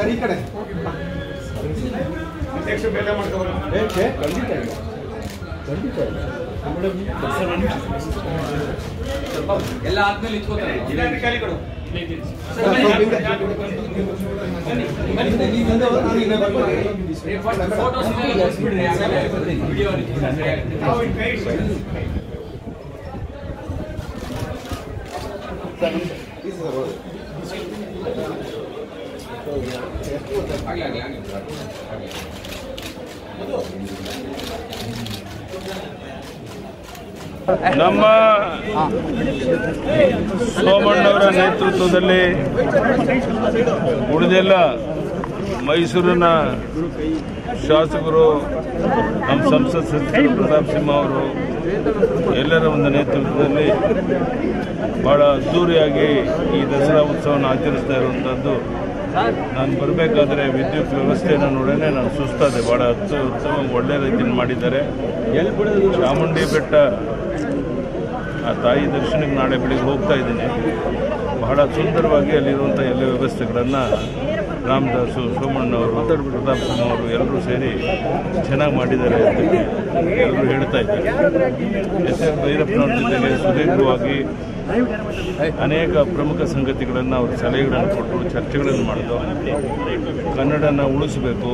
Sir ಈ ಕಡೆ ಅಧ್ಯಕ್ಷ ಬೇಗ ಮಾಡ್ಕೊಬಾರ ಏಕೆ ಖಂಡಿತ ಇಲ್ಲ ಖಂಡಿತ ಇಲ್ಲ ಎಲ್ಲ ಆದ್ಮೇಲೆ ಇಟ್ಕೋತಾರೆ ಜಿಲ್ಲಾಧಿಕಾರಿಗಳು ಸರ್, ಸ್ವಲ್ಪ ಹಿಂದೆ. ನೀವು ಮುಂದೆ ಹೋದ್ರೆ ನಾನು ಹಿಂದೆ ಬರ್ತೀನಿ. ಫೋಟೋಸ್ ಕಳಿಸ್ಬಿಡ್ರಿ ಆಮೇಲೆ ವಿಡಿಯೋ ನಾವು ಈ ಕೈ ಹಿಡ್ಕೊಂಡು ಸರ್, ಈ ಸರ್ ಹೋಗಿ. ಆಗ್ಲಿ ಆಗ್ಲಿ ಆಗ್ಲಿ ಆಗ್ಲಿ ನಮ್ಮ ಸೋಮಣ್ಣವರ ನೇತೃತ್ವದಲ್ಲಿ ಉಳಿದೆಲ್ಲ ಮೈಸೂರಿನ ಶಾಸಕರು ನಮ್ಮ ಸಂಸತ್ ಸಚಿವರು ಪ್ರತಾಪ್ ಸಿಂಹ ಅವರು ಎಲ್ಲರ ಒಂದು ನೇತೃತ್ವದಲ್ಲಿ ಭಾಳ ಅದ್ದೂರಿಯಾಗಿ ಈ ದಸರಾ ಉತ್ಸವವನ್ನು ಆಚರಿಸ್ತಾ ಇರುವಂಥದ್ದು ನಾನು ಬರಬೇಕಾದ್ರೆ ವಿದ್ಯುತ್ ವ್ಯವಸ್ಥೆಯನ್ನು ನೋಡೇ ನಾನು ಸುಸ್ತಾದೆ ಭಾಳ ಅತ್ತು ಉತ್ತಮ ಒಳ್ಳೆ ರೀತಿಯಲ್ಲಿ ಮಾಡಿದ್ದಾರೆ ಚಾಮುಂಡಿ ಬೆಟ್ಟ ಆ ತಾಯಿ ದರ್ಶನಕ್ಕೆ ನಾಳೆ ಬೆಳಿಗ್ಗೆ ಹೋಗ್ತಾ ಇದ್ದೀನಿ ಬಹಳ ಸುಂದರವಾಗಿ ಅಲ್ಲಿರುವಂಥ ಎಲ್ಲ ವ್ಯವಸ್ಥೆಗಳನ್ನು ರಾಮದಾಸು ಸೋಮಣ್ಣವರು ಪ್ರತಾಪ್ ಸಿಂಹ ಅವರು ಎಲ್ಲರೂ ಸೇರಿ ಚೆನ್ನಾಗಿ ಮಾಡಿದ್ದಾರೆ ಅಂತ ಎಲ್ಲರೂ ಹೇಳ್ತಾ ಇದ್ದಾರೆ ಎಸ್ ಎನ್ ಭೈರಪ್ಪನವ್ರ ಜೊತೆಗೆ ಸುದೀರ್ಘವಾಗಿ ಅನೇಕ ಪ್ರಮುಖ ಸಂಗತಿಗಳನ್ನು ಅವರು ಸಲಹೆಗಳನ್ನು ಕೊಟ್ಟು ಚರ್ಚೆಗಳನ್ನು ಮಾಡಿದ್ರು ಕನ್ನಡನ ಉಳಿಸಬೇಕು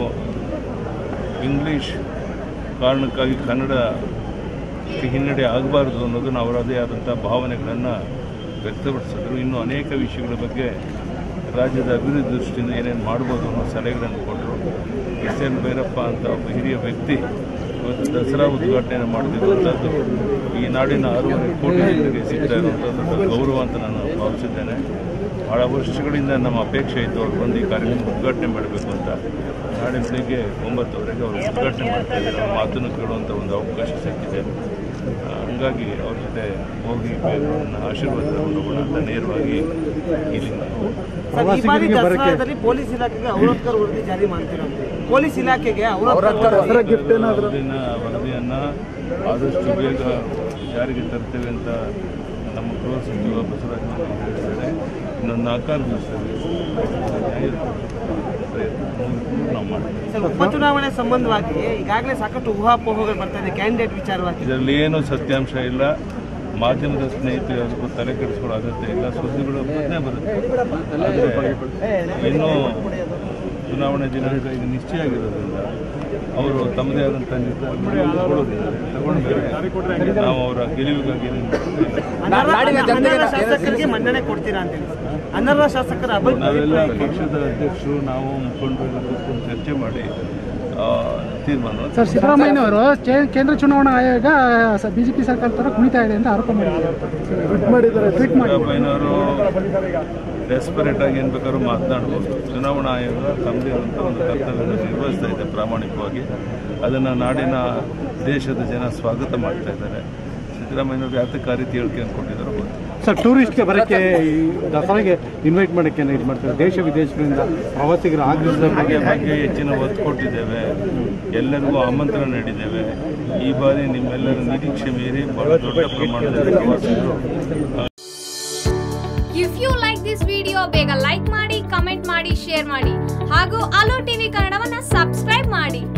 ಇಂಗ್ಲೀಷ್ ಕಾರಣಕ್ಕಾಗಿ ಕನ್ನಡ ಹಿನ್ನಡೆ ಆಗಬಾರ್ದು ಅನ್ನೋದನ್ನು ಅವರದೇ ಆದಂಥ ಭಾವನೆಗಳನ್ನು ವ್ಯಕ್ತಪಡಿಸಿದ್ರು ಇನ್ನು ಅನೇಕ ವಿಷಯಗಳ ಬಗ್ಗೆ ರಾಜ್ಯದ ಅಭಿವೃದ್ಧಿ ದೃಷ್ಟಿಯಿಂದ ಏನೇನು ಮಾಡ್ಬೋದು ಅನ್ನೋ ಸಲಹೆಗಳನ್ನು ಕೊಟ್ಟರು ಎಸ್ ಎನ್ ಭೈರಪ್ಪ ಅಂತ ಒಬ್ಬ ಹಿರಿಯ ವ್ಯಕ್ತಿ ಇವತ್ತು ದಸರಾ ಉದ್ಘಾಟನೆ ಮಾಡ್ತಿರುವಂಥದ್ದು ಈ ನಾಡಿನ ಆರೂವರೆ ಕೋಟಿ ಜನರಿಗೆ ಸಿಗ್ತಾ ಇರುವಂಥದ್ದು ದೊಡ್ಡ ಗೌರವ ಅಂತ ನಾನು ಭಾವಿಸಿದ್ದೇನೆ ಭಾಳ ವರ್ಷಗಳಿಂದ ನಮ್ಮ ಅಪೇಕ್ಷೆ ಇತ್ತು ಅವ್ರು ಬಂದು ಈ ಕಾರ್ಯಕ್ರಮ ಉದ್ಘಾಟನೆ ಮಾಡಬೇಕು ಅಂತ ನಾಳೆ ಬೆಳಿಗ್ಗೆ ಒಂಬತ್ತುವರೆಗೆ ಅವರು ಉದ್ಘಾಟನೆ ಮಾಡ್ತಾ ಇದ್ದಾರೆ ಅವ್ರ ಮಾತನ್ನು ಕೇಳುವಂಥ ಒಂದು ಅವಕಾಶ ಸಿಕ್ಕಿದೆ ಆ, ಹಂಗಾಗಿ ಅವ್ರ ಜೊತೆ ಹೋಗಿ ಬೇರೆಯವ್ರನ್ನ ಆಶೀರ್ವಾದ ತಗೊಂಡು ಹೋಗೋಣ ಅಂತ ನೇರವಾಗಿ ಇಲ್ಲಿಂದ ಸರ್, ಈ ಬಾರಿ ದಸರಾದಲ್ಲಿ ಪೊಲೀಸ್ ಇಲಾಖೆಗೆ ಔರತ್ಕರ್ ವರದಿ ಜಾರಿ ಮಾಡ್ತಿರೋದು ಪೊಲೀಸ್ ಇಲಾಖೆಗೆ ಔರತ್ಕರ್ ವರದಿ ವರದಿನ ವರದಿಯನ್ನು ಆದಷ್ಟು ಬೇಗ ಜಾರಿಗೆ ತರ್ತೇವೆ ಅಂತ ನಮ್ಮ ಗೃಹ ಸಚಿವ ಬಸವರಾಜ ಬೊಮ್ಮಾಯಿ ಹೇಳಿದ್ದಾರೆ ಇನ್ನೊಂದು ನಾಲ್ಕಾರು ದಿವಸದಲ್ಲಿ ನ್ಯಾಯ ಪ್ರಯತ್ನ ನಾವು ಮಾಡ್ತೀವಿ ಸರ್ ಉಪಚುನಾವಣೆ ಸಂಬಂಧವಾಗಿ ಈಗಾಗಲೇ ಸಾಕಷ್ಟು ಊಹಾಪೋಹಗಳು ಬರ್ತಾ ಇದೆ ಕ್ಯಾಂಡಿಡೇಟ್ ವಿಚಾರವಾಗಿ ಇದರಲ್ಲಿ ಏನು ಸತ್ಯಾಂಶ ಇಲ್ಲ ಮಾಧ್ಯಮದ ಸ್ನೇಹಿತರು ಅದಕ್ಕೂ ತಲೆ ಕೆಡಿಸ್ಕೊಳ್ಳೋ ಅಗತ್ಯ ಇಲ್ಲ ಸುದ್ದಿಗಳು ಬಂದೇ ಬರುತ್ತೆ ಆದರೆ ಇನ್ನೂ ಚುನಾವಣೆ ದಿನಾಂಕ ಈಗ ನಿಶ್ಚಯ ಆಗಿರೋದ್ರಿಂದ ಅವರು ತಮ್ಮದೇ ಆದಂಥ ನಿರ್ಧಾರ ತಗೊಳ್ಳೋದಿದ್ದಾರೆ ತಗೊಂಡ್ಮೇಲೆ ನಾವು ಅವರ ಗೆಲುವಿಗಾಗಿ ಏನೇನು ಮಾಡ್ತೀವಿ ಅನರ್ಹ ಅನರ್ಹ ಶಾಸಕರಿಗೆ ಮನ್ನಣೆ ಕೊಡ್ತೀರಾ ಅಂತ ಹೇಳಿ ಅನರ್ಹ ಶಾಸಕರ ಅಭಿ- ನಾವೆಲ್ಲ ಅಭಿಪ್ರಾಯಕ್ಕೆ ಪಕ್ಷದ ಅಧ್ಯಕ್ಷರು ನಾವು ಮುಖಂಡರು ಎಲ್ಲ ಕೂತ್ಕೊಂಡು ಚರ್ಚೆ ಮಾಡಿ ಆ, ತೀರ್ಮಾನ ಸರ್ ಸಿದ್ದರಾಮಯ್ಯನವರು ಚೇ- ಕೇಂದ್ರ ಚುನಾವಣಾ ಆಯೋಗ ಬಿಜೆಪಿ ಸರ್ಕಾರ ತರ ಕುಣಿತಾ ಇದೆ ಅಂತ ಆರೋಪ ಮಾಡಿದ್ದಾರೆ ಟ್ವೀಟ್ ಮಾಡಿದ್ದಾರೆ ಟ್ವೀಟ್ ಮಾಡಿ ಸಿದ್ದರಾಮಯ್ಯನವರು ಡೆಸ್ಪರೇಟ್ ಆಗಿ ಏನು ಬೇಕಾದ್ರೂ ಮಾತನಾಡ್ಬೋದು ಚುನಾವಣಾ ಆಯೋಗ ತಮ್ಮದೇ ಆದಂಥ ಒಂದು ಕರ್ತವ್ಯವನ್ನು ನಿರ್ವಹಿಸ್ತಾ ಇದೆ ಪ್ರಾಮಾಣಿಕವಾಗಿ ಅದನ್ನು ನಾಡಿನ ದೇಶದ ಜನ ಸ್ವಾಗತ ಮಾಡ್ತಾ ಇದ್ದಾರೆ ಸಿದ್ದರಾಮಯ್ಯನವರು ಯಾತಕ್ಕೆ ಆ ರೀತಿ ಹೇಳಿಕೆಯನ್ನು ಕೊಟ್ಟಿದ್ದಾರೆ ಗೊತ್ತು ಸರ್ ಟೂರಿಸ್ಟ್ಗೆ ಬರೋಕ್ಕೆ ಈ ದಸರಾಗೆ ಇನ್ವೈಟ್ ಮಾಡೋಕ್ಕೆ ಇದು ಮಾಡ್ತಾರೆ ದೇಶ ವಿದೇಶಗಳಿಂದ ಪ್ರವಾಸಿಗರು ಬಗ್ಗೆ ಆಗಮಿಸಿದ ಬಗ್ಗೆ ಹೆಚ್ಚಿನ ಒತ್ತು ಕೊಟ್ಟಿದ್ದೇವೆ ಎಲ್ಲರಿಗೂ ಆಮಂತ್ರಣ ನೀಡಿದ್ದೇವೆ ಈ ಬಾರಿ ನಿಮ್ಮೆಲ್ಲರ ನಿರೀಕ್ಷೆ ಮೀರಿ ಬಹಳ ದೊಡ್ಡ ಪ್ರಮಾಣದಲ್ಲಿ ಪ್ರವಾಸಿಗರು if you like this video ಬೇಗ ಲೈಕ್ ಮಾಡಿ ಕಮೆಂಟ್ ಮಾಡಿ ಶೇರ್ ಮಾಡಿ ಹಾಗೂ ಅಲೋ ಟಿವಿ ಕನ್ನಡವನ್ನ ಸಬ್ಸ್ಕ್ರೈಬ್ ಮಾಡಿ